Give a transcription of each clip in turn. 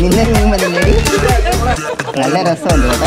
നിന്നെ മീൻ വന്നില്ലേടി നല്ല രസമുണ്ട് കേട്ടോ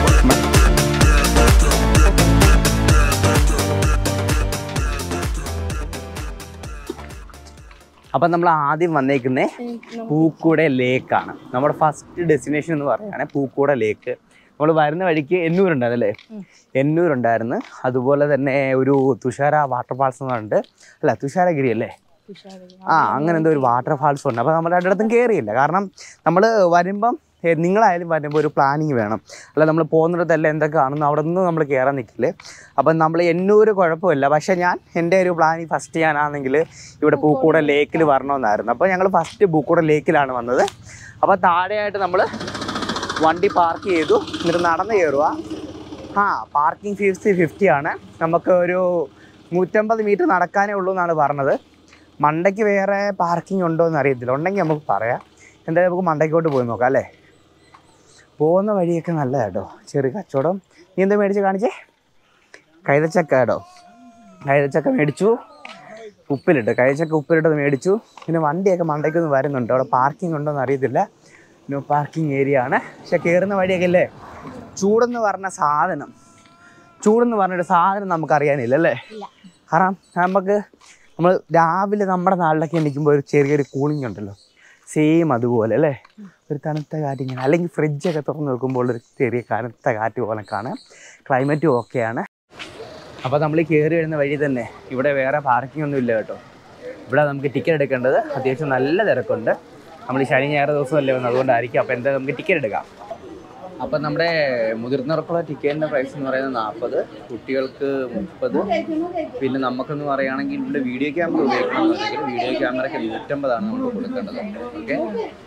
അപ്പം നമ്മൾ ആദ്യം വന്നേക്കുന്നേ പൂക്കൂടെ ലേക്കാണ് നമ്മുടെ ഫസ്റ്റ് ഡെസ്റ്റിനേഷൻ എന്ന് പറയുകയാണെങ്കിൽ പൂക്കൂടെ ലേക്ക് നമ്മൾ വരുന്ന വഴിക്ക് എന്നൂരുണ്ടായിരുന്നു അല്ലേ എന്നൂരുണ്ടായിരുന്നു അതുപോലെ തന്നെ ഒരു തുഷാര വാട്ടർഫാൾസ് എന്ന് പറഞ്ഞിട്ട് അല്ല തുഷാരഗിരി അല്ലേ ആ അങ്ങനെ എന്തോ ഒരു വാട്ടർഫാൾസ് ഉണ്ട് അപ്പോൾ നമ്മൾ രണ്ടിടത്തും കയറിയില്ല കാരണം നമ്മൾ വരുമ്പം ഏ, നിങ്ങളായാലും വരുമ്പോൾ ഒരു പ്ലാനിങ് വേണം അല്ല നമ്മൾ പോകുന്നിടത്തെല്ലാം എന്തൊക്കെ കാണുന്നു അവിടെ നിന്ന് നമ്മൾ കയറാൻ നിൽക്കില്ലേ അപ്പം നമ്മൾ എന്നൂര് കുഴപ്പമില്ല പക്ഷേ ഞാൻ എൻ്റെ ഒരു പ്ലാനിങ് ഫസ്റ്റ് ഞാനാണെങ്കിൽ ഇവിടെ പൂക്കൂട ലേക്കിൽ വരണമെന്നായിരുന്നു അപ്പോൾ ഞങ്ങൾ ഫസ്റ്റ് പൂക്കൂട ലേക്കിലാണ് വന്നത് അപ്പോൾ താഴെയായിട്ട് നമ്മൾ വണ്ടി പാർക്ക് ചെയ്തു എന്നിട്ട് നടന്ന് കയറുക ആ പാർക്കിംഗ് ഫീസ് ഫിഫ്റ്റി ആണ് നമുക്ക് ഒരു നൂറ്റമ്പത് മീറ്റർ നടക്കാനേ ഉള്ളൂ എന്നാണ് പറഞ്ഞത് മണ്ടയ്ക്ക് വേറെ പാർക്കിംഗ് ഉണ്ടോ എന്ന് അറിയത്തില്ല ഉണ്ടെങ്കിൽ നമുക്ക് പറയാം എന്തായാലും നമുക്ക് മണ്ടയ്ക്കോട്ട് പോയി നോക്കാം അല്ലേ പോകുന്ന വഴിയൊക്കെ നല്ലതാട്ടോ ചെറിയ കച്ചവടം നീ എന്താ മേടിച്ച് കാണിച്ചേ കൈതച്ചക്ക കേട്ടോ കൈതച്ചക്ക മേടിച്ചു ഉപ്പിലിട്ട് കൈതച്ചക്ക ഉപ്പിലിട്ടത് മേടിച്ചു പിന്നെ വണ്ടിയൊക്കെ മണ്ടയ്ക്കൊന്നും വരുന്നുണ്ട് അവിടെ പാർക്കിംഗ് ഉണ്ടോ എന്ന് അറിയത്തില്ല നോ പാർക്കിംഗ് ഏരിയ ആണ് പക്ഷെ കയറുന്ന വഴിയൊക്കെ അല്ലേ ചൂടെന്ന് പറഞ്ഞ സാധനം ചൂടെന്ന് പറഞ്ഞൊരു സാധനം നമുക്കറിയാനില്ല അല്ലേ കാരണം നമുക്ക് നമ്മൾ രാവിലെ നമ്മുടെ നാട്ടിലൊക്കെ നിൽക്കുമ്പോൾ ഒരു ചെറിയൊരു കൂളിംഗ് ഉണ്ടല്ലോ സെയിം അതുപോലെ അല്ലേ ഒരു തണുത്ത കാറ്റ് ഇങ്ങനെ അല്ലെങ്കിൽ ഫ്രിഡ്ജൊക്കെ തുറന്ന് വെക്കുമ്പോൾ ഒരു ചെറിയ കനത്ത കാറ്റ് പോലെ കാണാം ക്ലൈമറ്റും ഓക്കെയാണ് അപ്പോൾ നമ്മൾ കയറി വരുന്ന വഴി തന്നെ ഇവിടെ വേറെ പാർക്കിംഗ് ഒന്നും ഇല്ല കേട്ടോ ഇവിടെ നമുക്ക് ടിക്കറ്റ് എടുക്കേണ്ടത് അത്യാവശ്യം നല്ല തിരക്കുണ്ട് നമ്മൾ ഈ ശനി ഞായർ ദിവസമല്ലേ വന്നത് അതുകൊണ്ടായിരിക്കും അപ്പോൾ എന്തായാലും നമുക്ക് ടിക്കറ്റ് എടുക്കാം അപ്പം നമ്മുടെ മുതിർന്നവർക്കുള്ള ടിക്കറ്റിൻ്റെ പ്രൈസ് എന്ന് പറയുന്നത് നാൽപ്പത് കുട്ടികൾക്ക് മുപ്പത് പിന്നെ നമുക്കെന്ന് പറയുകയാണെങ്കിൽ ഇവിടെ വീഡിയോ ക്യാമറ ഉപയോഗിക്കണമെന്നുണ്ടെങ്കിൽ വീഡിയോ ക്യാമറയ്ക്ക് നൂറ്റമ്പതാണ് നമ്മൾ കൊടുക്കേണ്ടത് ഓക്കെ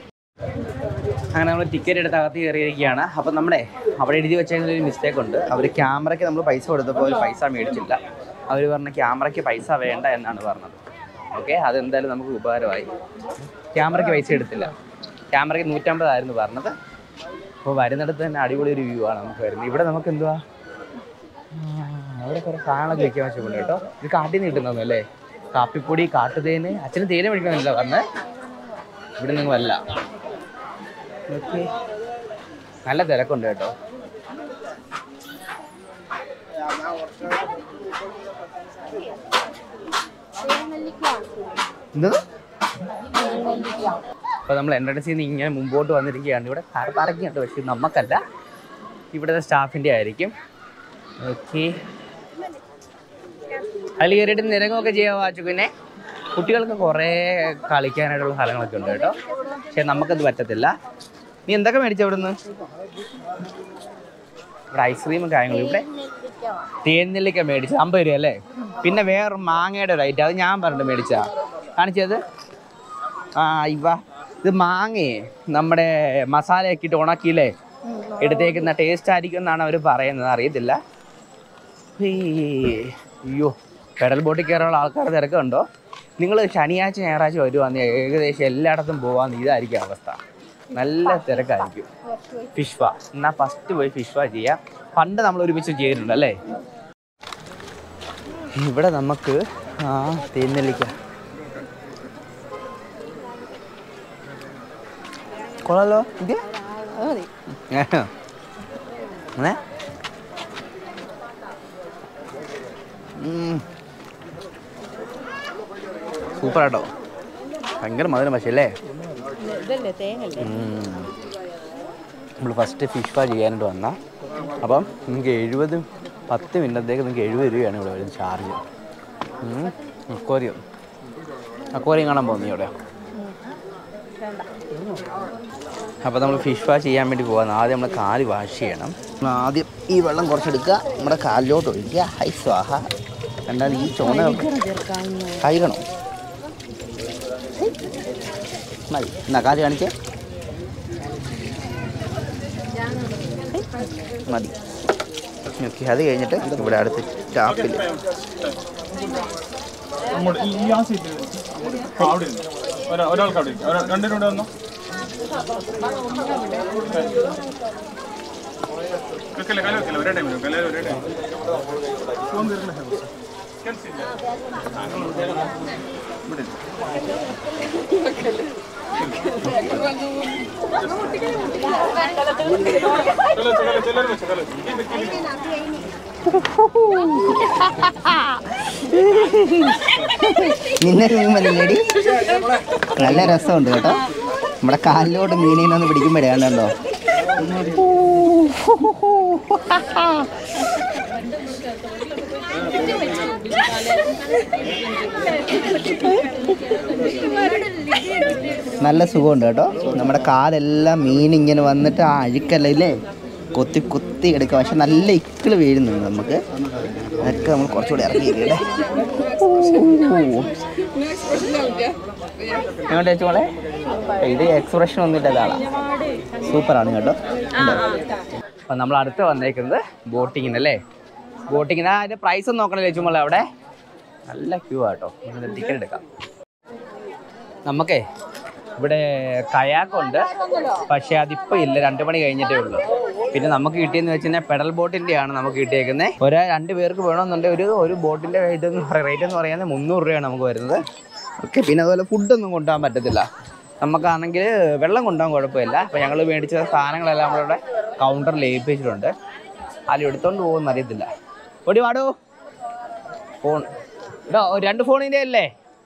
അങ്ങനെ നമ്മൾ ടിക്കറ്റ് എടുത്ത് അകത്ത് കയറിയിരിക്കുകയാണ് അപ്പം നമ്മുടെ അവിടെ എഴുതി വെച്ചതിൽ ഒരു മിസ്റ്റേക്ക് ഉണ്ട് അവർ ക്യാമറയ്ക്ക് നമ്മൾ പൈസ കൊടുത്തപ്പോൾ അവർ പൈസ മേടിച്ചില്ല അവർ പറഞ്ഞ ക്യാമറയ്ക്ക് പൈസ വേണ്ട എന്നാണ് പറഞ്ഞത് ഓക്കെ അതെന്തായാലും നമുക്ക് ഉപകാരമായി ക്യാമറയ്ക്ക് പൈസ എടുത്തില്ല ക്യാമറയ്ക്ക് നൂറ്റമ്പതായിരുന്നു പറഞ്ഞത് അപ്പോൾ വരുന്നിടത്ത് തന്നെ അടിപൊളി ഒരു വ്യൂ ആണ് നമുക്ക് വരുന്നത് ഇവിടെ നമുക്ക് എന്തുവാ ആ, അവിടെ കുറേ സാധനങ്ങളൊക്കെ വെക്കാൻ വെച്ചിട്ടുണ്ട് കേട്ടോ ഇത് കാട്ടിൽ നിന്ന് കിട്ടുന്നു അല്ലേ കാപ്പിപ്പൊടി കാട്ടുതേന് അച്ഛന് തേന് മേടിക്കണമെന്നില്ല പറഞ്ഞത് ഇവിടെ നിങ്ങൾ അല്ല ഓക്കെ നല്ല തിരക്കുണ്ട് കേട്ടോ എന്തത് അപ്പോൾ നമ്മൾ എൻട്രൻസ് നിന്ന് ഇങ്ങനെ മുമ്പോട്ട് വന്നിരിക്കുകയാണ് ഇവിടെ കാർ പാർക്കിംഗ് ഉണ്ട് പക്ഷേ നമുക്കല്ല ഇവിടുത്തെ സ്റ്റാഫിൻ്റെ ആയിരിക്കും ഓക്കെ അതിൽ കയറിയിട്ട് നിരങ്ങുമൊക്കെ ചെയ്യാമോ അച്ചുക്കുനെ കുട്ടികൾക്ക് കുറേ കളിക്കാനായിട്ടുള്ള സ്ഥലങ്ങളൊക്കെ ഉണ്ട് കേട്ടോ പക്ഷെ നമുക്കത് പറ്റത്തില്ല നീ എന്തൊക്കെ മേടിച്ച ഇവിടുന്ന് ഇവിടെ ഐസ്ക്രീമും കാര്യങ്ങളും ഇവിടെ തേൻനെല്ലിക്ക മേടിച്ച അമ്പത് രൂപ അല്ലേ പിന്നെ വേറെ മാങ്ങയുടെ ഒരു ഐറ്റം അത് ഞാൻ പറഞ്ഞിട്ട് മേടിച്ചാ കാണിച്ചത് ആ ഇവ ഇത് മാങ്ങയെ നമ്മുടെ മസാലയൊക്കെ ഇട്ട് ഉണക്കിയില്ലേ എടുത്തേക്കുന്ന ടേസ്റ്റ് ആയിരിക്കും എന്നാണ് അവർ പറയുന്നത് അറിയത്തില്ല ഹീ, അയ്യോ പെഡൽ ബോട്ടിൽ കയറാനുള്ള ആൾക്കാർ തിരക്കുണ്ടോ നിങ്ങൾ ശനിയാഴ്ച ഞായറാഴ്ച വരുവാന്ന് ഏകദേശം എല്ലായിടത്തും പോവാന്ന് ഇതായിരിക്കും അവസ്ഥ നല്ല തിരക്കായിരിക്കും ഫിഷ് ഫാ എന്നാൽ ഫസ്റ്റ് പോയി ഫിഷ് ഫാ ചെയ്യാം പണ്ട് നമ്മൾ ഒരുമിച്ച് ചെയ്തിട്ടുണ്ട് അല്ലേ ഇവിടെ നമുക്ക് ആ തേനെല്ലിക്ക കൊള്ളാലോ ഇത് അങ്ങനെ സൂപ്പർ ആട്ടോ ഭയങ്കര മധുരം പക്ഷേ അല്ലേ ഇതല്ലേ തേങ്ങല്ലേ നമ്മൾ ഫസ്റ്റ് ഫിഷ് ഫ്രൈ ചെയ്യാനായിട്ട് വന്ന അപ്പം നിങ്ങൾക്ക് എഴുപത് പത്ത് മിനിറ്റത്തേക്ക് നിങ്ങൾക്ക് എഴുപത് രൂപയാണ് ഇവിടെ വരുന്നത് ചാർജ് അക്വാരിയം അക്വാരിയം കാണാൻ പോകുന്നു ഇവിടെ അപ്പോൾ നമ്മൾ ഫിഷ് വാഷ് ചെയ്യാൻ വേണ്ടി പോകാൻ ആദ്യം നമ്മൾ കാല് വാഷ് ചെയ്യണം നമ്മൾ ആദ്യം ഈ വെള്ളം കുറച്ചെടുക്കുക നമ്മുടെ കാലിലോട്ട് ഒഴിക്കുക ഹൈ സ്വാഹ എന്നാൽ ഈ ചുമന്ന കഴുകണം മതി എന്നാ കാല് കാണിച്ചേ മതി ഓക്കെ അത് കഴിഞ്ഞിട്ട് ഇവിടെ അടുത്ത് ടാപ്പിൽ അങ്ങോട്ട് ഈ ഈ ആ സീറ്റ് അവിടെ ഇരുന്നു. ഒരാ- ഒരാൾക്ക് അവിടെ ഇരിക്കാം. ഒരാ- രണ്ടിനും ഇവിടെ വന്നോ വെക്കല്ലേ കല വെക്കല്ലേ ഒരേ ടൈമിൽ വെക്കല്ലേ ഒരേ ടൈം ഫോൺ തരില്ല ഇവിടെ ഇരി. चलो चलो चलो चलो चलो कीप इट कीप നിന്നെ മീൻ വന്നില്ലേടി നല്ല രസമുണ്ട് കേട്ടോ നമ്മുടെ കാലിലോട്ട് മീനിനെ ഒന്ന് പിടിക്കുമ്പോഴേ കണ്ടോ നല്ല സുഖമുണ്ട് കേട്ടോ നമ്മുടെ കാലെല്ലാം മീൻ ഇങ്ങനെ വന്നിട്ട് ആ അഴുക്കല്ല ഇല്ലേ കൊത്തി കൊത്തി എടുക്കുക പക്ഷെ നല്ല ഇക്കിള് വീഴുന്നുണ്ട് നമുക്ക് അതൊക്കെ നമ്മൾ കുറച്ചുകൂടി ഇറങ്ങിയില്ലേ എങ്ങോട്ട് വെച്ചോളെ ഇത് എക്സ്പ്രഷൻ ഒന്നും ഇല്ല ആളാ സൂപ്പറാണ് കേട്ടോ അപ്പം നമ്മൾ അടുത്ത് വന്നേക്കുന്നത് ബോട്ടിങ്ങിന് അല്ലേ ബോട്ടിങ്ങിന് അതിൻ്റെ പ്രൈസ് ഒന്ന് നോക്കണേ ചേച്ചുമ്പോൾ അവിടെ നല്ല ക്യൂ ആട്ടോ ടിക്കറ്റ് എടുക്കാം നമുക്കേ ഇവിടെ കയാക്കുണ്ട് പക്ഷേ അതിപ്പോൾ ഇല്ല രണ്ട് മണി കഴിഞ്ഞിട്ടേ ഉള്ളൂ പിന്നെ നമുക്ക് കിട്ടിയെന്ന് വെച്ച് കഴിഞ്ഞാൽ പെഡൽ ബോട്ടിൻ്റെ ആണ് നമുക്ക് കിട്ടിയേക്കുന്നത് ഒരു രണ്ട് പേർക്ക് വേണമെന്നുണ്ടെങ്കിൽ ഒരു ഒരു ബോട്ടിൻ്റെ റേറ്റ് എന്ന് പറ റേറ്റ് എന്ന് പറയുന്നത് മുന്നൂറ് രൂപയാണ് നമുക്ക് വരുന്നത് ഓക്കെ പിന്നെ അതുപോലെ ഫുഡൊന്നും കൊണ്ടുപോകാൻ പറ്റത്തില്ല നമുക്കാണെങ്കിൽ വെള്ളം കൊണ്ടുപോകാൻ കുഴപ്പമില്ല അപ്പോൾ ഞങ്ങൾ മേടിച്ച സാധനങ്ങളെല്ലാം നമ്മളിവിടെ കൗണ്ടറിൽ ഏൽപ്പിച്ചിട്ടുണ്ട് അതിൽ എടുത്തോണ്ട് പോകുമെന്ന് അറിയത്തില്ല ഓടി വാടോ ഫോൺ ഇടോ രണ്ട് ഫോണിൻ്റെ അല്ലേ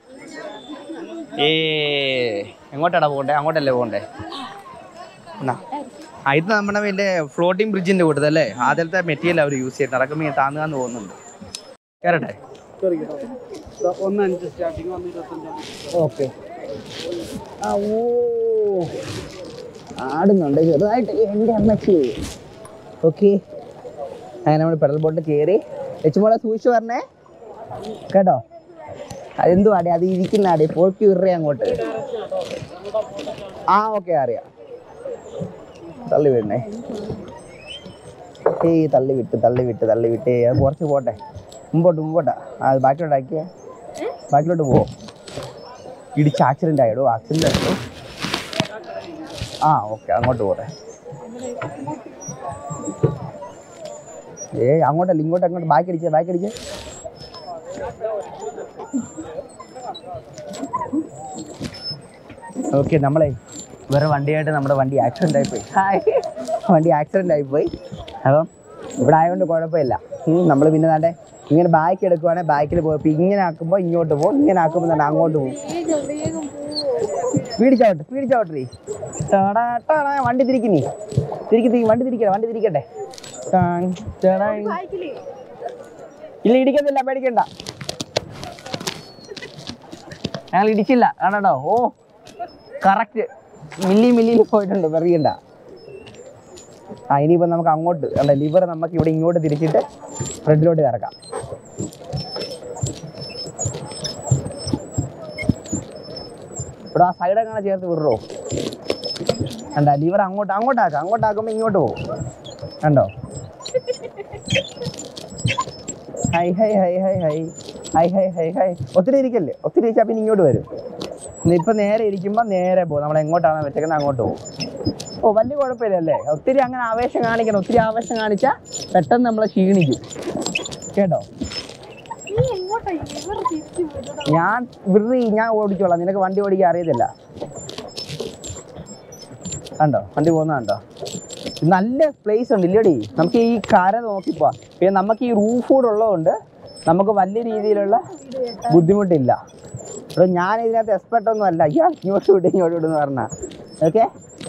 ഏ എങ്ങോട്ടാടാ പോകണ്ടേ അങ്ങോട്ടല്ലേ പോകണ്ടേ എന്നാ ആ ഇത് നമ്മുടെ വലിയ ഫ്ലോട്ടിംഗ് ബ്രിഡ്ജിന്റെ കൂട്ടത്തല്ലേ ആദ്യത്തെ മെറ്റീരിയൽ അവർ യൂസ് ചെയ്യുന്നത് നടക്കുമ്പോൾ ഇങ്ങനെ താന്നു താന്ന് പോകുന്നുണ്ട് കയറട്ടെ ഓക്കെ ആ ഓ ആടുന്നുണ്ട് ചെറുതായിട്ട് എൻ്റെ അമ്മച്ചി ഓക്കെ അങ്ങനെ നമ്മൾ പെഡൽ ബോട്ട് കയറി വെച്ചുമോളെ സൂക്ഷിച്ചു പറഞ്ഞേ കേട്ടോ അതെന്തുവാടെ അത് ഇരിക്കുന്നാടെ പോക്കി വിറേ അങ്ങോട്ട് ആ ഓക്കെ അറിയാം തള്ളി വിടണേ ഏയ് തള്ളി വിട്ട് തള്ളി വിട്ട് തള്ളി വിട്ട് അത് കുറച്ച് പോട്ടെ മുമ്പോട്ട് മുമ്പോട്ടാ ആ ബാക്കിലോട്ട് ആക്കിയേ ബാക്കിലോട്ട് പോ ഇടിച്ച് ആക്സിഡന്റ് ആയിടോ ആക്സിഡന്റ് ആയിടോ ആ ഓക്കെ അങ്ങോട്ട് പോട്ടെ ഏ അങ്ങോട്ടല്ല ഇങ്ങോട്ട് അങ്ങോട്ട് ബാക്കി അടിച്ചേ ബാക്കി അടിച്ചേ ഓക്കെ നമ്മളെ വേറെ വണ്ടിയായിട്ട് നമ്മുടെ വണ്ടി ആക്സിഡന്റ് ആയിപ്പോയി ഹായ് വണ്ടി ആക്സിഡന്റ് ആയിപ്പോയി അപ്പം ഇവിടെ ആയതുകൊണ്ട് കുഴപ്പമില്ല നമ്മൾ പിന്നെ താണ്ടെ ഇങ്ങനെ ബാക്ക് എടുക്കുവാണെങ്കിൽ ബാക്കിൽ പോയപ്പോൾ ഇങ്ങനെ ആക്കുമ്പോൾ ഇങ്ങോട്ട് പോകും ഇങ്ങനെ ആക്കുമ്പോൾ തന്നെ അങ്ങോട്ട് പോകും സ്പീഡ് ചവിട്ട് സ്പീഡ് ചവിട്ടറി വണ്ടി തിരിക്കുന്നീ തിരിക്കി തിരി വണ്ടി തിരിക്കട്ടെ വണ്ടി തിരിക്കട്ടെ ടാൻ, ടാൻ. ഇല്ല ഇടിക്കത്തില്ല പേടിക്കണ്ട ഞങ്ങൾ ഇടിച്ചില്ല കാണട്ടോ ഓ കറക്റ്റ് മില്ലി മില്ലിയിൽ പോയിട്ടുണ്ട് പെറിയണ്ട ആ ഇനിയിപ്പോൾ നമുക്ക് അങ്ങോട്ട് അല്ല ലിവർ നമുക്ക് ഇവിടെ ഇങ്ങോട്ട് തിരിച്ചിട്ട് ഫ്രണ്ടിലോട്ട് കറക്കാം ഇവിടെ ആ സൈഡ് അങ്ങനെ ചേർത്ത് വിടറോ കണ്ട ലിവർ അങ്ങോട്ട് അങ്ങോട്ടാക്കാം അങ്ങോട്ടാക്കുമ്പോൾ ഇങ്ങോട്ട് പോകും കണ്ടോ ഹൈ ഹൈ ഹൈ ഹൈ ഹൈ ഹൈ ഹൈ ഹൈ ഹൈ ഒത്തിരി ഇരിക്കല്ലേ ഒത്തിരി ഇരിച്ചാൽ പിന്നെ ഇങ്ങോട്ട് വരും ഇപ്പൊ നേരെ ഇരിക്കുമ്പോൾ നേരെ പോകും നമ്മൾ എങ്ങോട്ടാണ് വെച്ചേക്കുന്നത് അങ്ങോട്ട് പോകും ഓ വലിയ കുഴപ്പമില്ലല്ലേ ഒത്തിരി അങ്ങനെ ആവേശം കാണിക്കണം ഒത്തിരി ആവേശം കാണിച്ചാൽ പെട്ടെന്ന് നമ്മളെ ക്ഷീണിക്കും കേട്ടോ ഞാൻ വെറുതെ ഞാൻ ഓടിച്ചോളാം നിനക്ക് വണ്ടി ഓടിക്കാൻ അറിയത്തില്ല കണ്ടോ വണ്ടി പോകുന്ന കണ്ടോ നല്ല പ്ലേസ് ഉണ്ട് ഇല്ലടി നമുക്ക് ഈ കര നോക്കിപ്പോ പിന്നെ നമുക്ക് ഈ റൂഫ് കൂടെ ഉള്ളതുകൊണ്ട് നമുക്ക് വലിയ രീതിയിലുള്ള ബുദ്ധിമുട്ടില്ല ഇവിടെ ഞാൻ ഇതിനകത്ത് എക്സ്പെർട്ട് ഒന്നും അല്ല അയ്യാ ഇങ്ങോട്ട് വിട്ട് ഇങ്ങോട്ട് വിടുന്ന് പറഞ്ഞ ഓക്കെ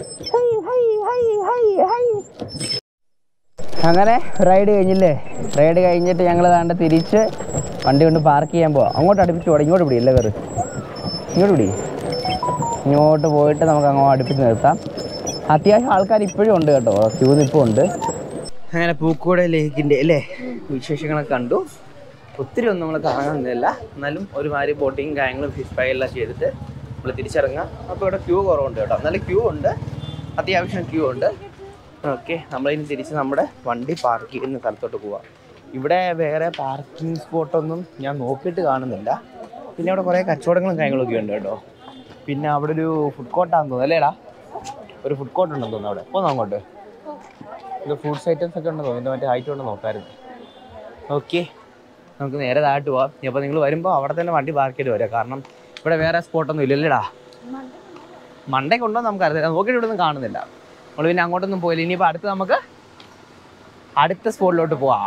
അങ്ങനെ റൈഡ് കഴിഞ്ഞില്ലേ റൈഡ് കഴിഞ്ഞിട്ട് ഞങ്ങൾ താണ്ട് തിരിച്ച് വണ്ടി കൊണ്ട് പാർക്ക് ചെയ്യാൻ പോവാം അങ്ങോട്ട് അടുപ്പിച്ച് പോടാം ഇങ്ങോട്ട് പിടി അല്ലേ വേറെ ഇങ്ങോട്ട് പിടി ഇങ്ങോട്ട് പോയിട്ട് നമുക്ക് അങ്ങോട്ട് അടുപ്പിച്ച് നിർത്താം അത്യാവശ്യം ആൾക്കാർ ഇപ്പോഴും ഉണ്ട് കേട്ടോ ക്യൂ നിൽപ്പും ഉണ്ട് അങ്ങനെ പൂക്കോട് ലേക്കിൻ്റെ അല്ലേ വിശേഷങ്ങളൊക്കെ കണ്ടു ഒത്തിരി ഒന്നും നമ്മൾ കാണാനൊന്നുമില്ല എന്നാലും ഒരുമാതിരി ബോട്ടിങ് കാര്യങ്ങളും ഫിഷ് ഫ്രൈ എല്ലാം ചെയ്തിട്ട് നമ്മൾ തിരിച്ചിറങ്ങാം അപ്പോൾ ഇവിടെ ക്യൂ കുറവുണ്ട് കേട്ടോ എന്നാലും ക്യൂ ഉണ്ട് അത്യാവശ്യം ക്യൂ ഉണ്ട് ഓക്കെ നമ്മളിനി തിരിച്ച് നമ്മുടെ വണ്ടി പാർക്ക് ചെയ്യുന്ന സ്ഥലത്തോട്ട് പോവാം ഇവിടെ വേറെ പാർക്കിംഗ് സ്പോട്ടൊന്നും ഞാൻ നോക്കിയിട്ട് കാണുന്നില്ല പിന്നെ അവിടെ കുറേ കച്ചവടങ്ങളും കാര്യങ്ങളൊക്കെ ഉണ്ട് കേട്ടോ പിന്നെ അവിടെ ഒരു ഫുഡ് കോർട്ടാന്ന് തോന്നുന്നു അല്ലേടാ ഒരു ഫുഡ് കോർട്ട് ഉണ്ടെന്ന് തോന്നുന്നു അവിടെ പോന്നോ അങ്ങോട്ട് ഇത് ഫ്രൂട്ട്സ് ഐറ്റംസ് ഒക്കെ ഉണ്ടെന്ന് തോന്നുന്നു മറ്റേ ഹൈറ്റ് കൊണ്ട് നോക്കാമായിരുന്നു ഓക്കെ നമുക്ക് നേരെ താഴോട്ട് പോവാം അപ്പോൾ നിങ്ങൾ വരുമ്പോൾ അവിടെ തന്നെ വണ്ടി പാർക്ക് ചെയ്ത് വരാം കാരണം ഇവിടെ വേറെ സ്പോട്ടൊന്നും ഇല്ലല്ലേടാ മണ്ടയ്ക്ക് ഉണ്ടോ എന്ന് നമുക്കറിയില്ല നോക്കിയിട്ട് ഇവിടെ ഒന്നും കാണുന്നില്ല നമ്മൾ പിന്നെ അങ്ങോട്ടൊന്നും പോയില്ല ഇനിയിപ്പോൾ അടുത്ത് നമുക്ക് അടുത്ത സ്പോട്ടിലോട്ട് പോവാം